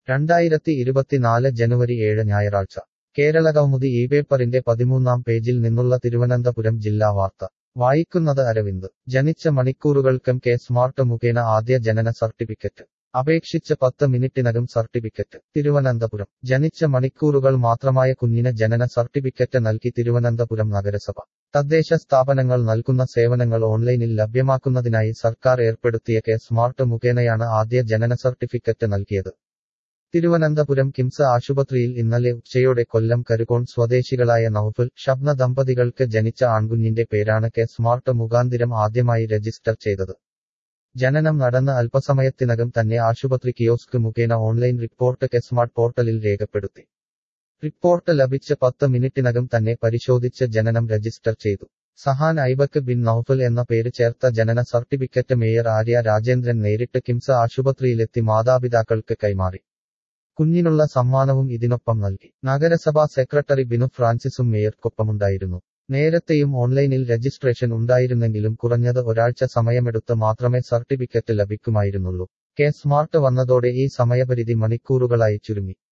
രണ്ടായിരത്തി ഇരുപത്തിനാല് ജനുവരി ഏഴ് ഞായറാഴ്ച കേരളകൗമുദി ഈ പേപ്പറിന്റെ പതിമൂന്നാം പേജിൽ നിന്നുള്ള തിരുവനന്തപുരം ജില്ലാ വാർത്ത വായിക്കുന്നത് അരവിന്ദ് ജനിച്ച മണിക്കൂറുകൾക്കും കെ സ്മാർട്ട് മുഖേന ആദ്യ ജനന സർട്ടിഫിക്കറ്റ് അപേക്ഷിച്ച് പത്ത് മിനിറ്റിനകം സർട്ടിഫിക്കറ്റ് തിരുവനന്തപുരം ജനിച്ച മണിക്കൂറുകൾ മാത്രമായ കുഞ്ഞിന് ജനന സർട്ടിഫിക്കറ്റ് നൽകി തിരുവനന്തപുരം നഗരസഭ തദ്ദേശ സ്ഥാപനങ്ങൾ നൽകുന്ന സേവനങ്ങൾ ഓൺലൈനിൽ ലഭ്യമാക്കുന്നതിനായി സർക്കാർ ഏർപ്പെടുത്തിയ കെ സ്മാർട്ട് മുഖേനയാണ് ആദ്യ ജനന സർട്ടിഫിക്കറ്റ് നൽകിയത് തിരുവനന്തപുരം കിംസ് ആശുപത്രിയിൽ ഇന്നലെ ഉച്ചയോടെ കൊല്ലം കരുകോൺ സ്വദേശികളായ നൌഫൽ ഷബ്ന ദമ്പതികൾക്ക് ജനിച്ച ആൺകുഞ്ഞിന്റെ പേരാണ് കെ സ്മാർട്ട് മുഖാന്തിരം ആദ്യമായി രജിസ്റ്റർ ചെയ്തത് ജനനം നടന്ന അല്പസമയത്തിനകം തന്നെ ആശുപത്രി കിയോസ്ക് മുഖേന ഓൺലൈൻ റിപ്പോർട്ട് കെ സ്മാർട്ട് പോർട്ടലിൽ രേഖപ്പെടുത്തി റിപ്പോർട്ട് ലഭിച്ച പത്ത് മിനിറ്റിനകം തന്നെ പരിശോധിച്ച് ജനനം രജിസ്റ്റർ ചെയ്തു സഹാൻ ഐബക്ക് ബിൻ നൌഫൽ എന്ന പേര് ചേർത്ത ജനന സർട്ടിഫിക്കറ്റ് മേയർ ആര്യ രാജേന്ദ്രൻ നേരിട്ട് കിംസ് ആശുപത്രിയിലെത്തി മാതാപിതാക്കൾക്ക് കൈമാറി കുഞ്ഞിനുള്ള സമ്മാനവും ഇതിനൊപ്പം നൽകി നഗരസഭാ സെക്രട്ടറി ബിനു ഫ്രാൻസിസും മേയർക്കൊപ്പമുണ്ടായിരുന്നു നേരത്തെയും ഓൺലൈനിൽ രജിസ്ട്രേഷൻ ഉണ്ടായിരുന്നെങ്കിലും കുറഞ്ഞത് ഒരാഴ്ച സമയമെടുത്ത് മാത്രമേ സർട്ടിഫിക്കറ്റ് ലഭിക്കുമായിരുന്നുള്ളൂ കെ സ്മാർട്ട് വന്നതോടെ ഈ സമയപരിധി മണിക്കൂറുകളായി ചുരുങ്ങി